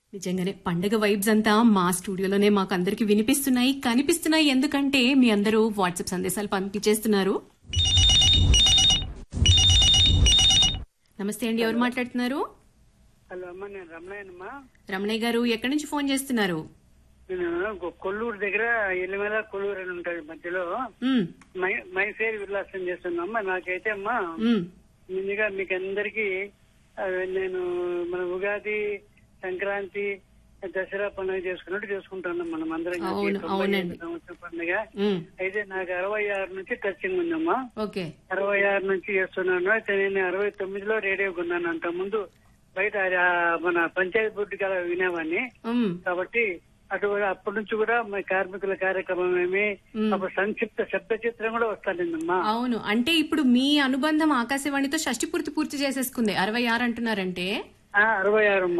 నిజంగానే పండగ వైబ్స్ అంతా మా స్టూడియోలోనే మాకు అందరికి వినిపిస్తున్నాయి కనిపిస్తున్నాయి ఎందుకంటే మీ అందరూ వాట్సాప్ సందేశాలు పంపించేస్తున్నారు నమస్తే అండి ఎవరు మాట్లాడుతున్నారు హలో అమ్మ నేను రమణయ్యనమ్మా రమణయ్య గారు ఎక్కడి నుంచి ఫోన్ చేస్తున్నారు నేను కొ- కొల్లూరు దగ్గర ఎల్లిమల కొల్లూరు అని ఉంటుంది మధ్యలో ఉమ్, మై మైఫేర్ విలాసం చేస్తున్నామ్మా నాకైతే అమ్మా ఉమ్, ముందుగా మీకు అందరికి నేను మన ఉగాది సంక్రాంతి దసరా పండుగ చేసుకున్నట్టు చేసుకుంటున్నాం మనం అందరం కలిసి. అవును, తొంభై అవునండి. ఐదు సంవత్సరం పండుగ ఉమ్, అయితే నాకు అరవై ఆరు నుంచి టచింగ్ ఉందమ్మా ఓకే అరవై ఆరు నుంచి చేస్తున్నాను అయితే నేను అరవై తొమ్మిదిలో రేడియో కొన్నాను అంత ముందు బయట ఆ మన పంచాయతీ బోర్డు గల వినేవాడిని ఉమ్, కాబట్టి అటు అప్పటి నుంచి కూడా మా కార్మికుల కార్యక్రమం ఏమి మ్. అప్పుడు సంక్షిప్త శబ్ద చిత్రం కూడా వస్తానందమ్మా అవును అంటే ఇప్పుడు మీ అనుబంధం ఆకాశవాణితో షష్టి పూర్తి పూర్తి చేసేసుకుంది అరవై ఆరు అంటున్నారంటే అరవై ఆరు